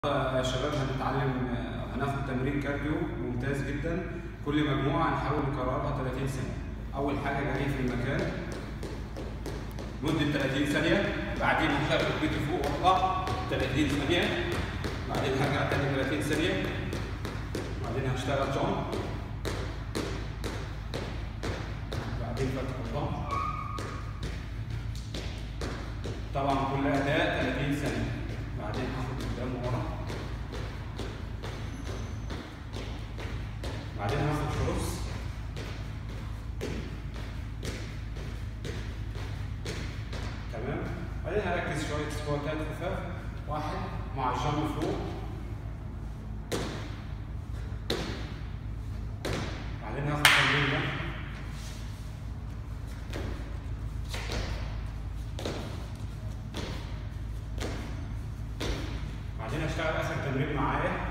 يا شباب هنتعلم هناخد تمرين كارديو ممتاز جدا كل مجموعه هنحاول نكررها 30 ثانيه اول حاجه جري في المكان مده 30 ثانيه بعدين هشغل بيتي فوق واطلع 30 ثانيه بعدين هرجع تاني 30 ثانيه بعدين هشتغل جامب بعدين فتح الضم طبعا كل اداء 30 ثانيه بعدين هاخد قدام ورا بعدين هاخد كروس تمام بعدين هركز شويه سكواتات خفاف واحد مع الجنب فوق بعدين هاخد تمرين ده بعدين هشتغل اخر تمرين معايا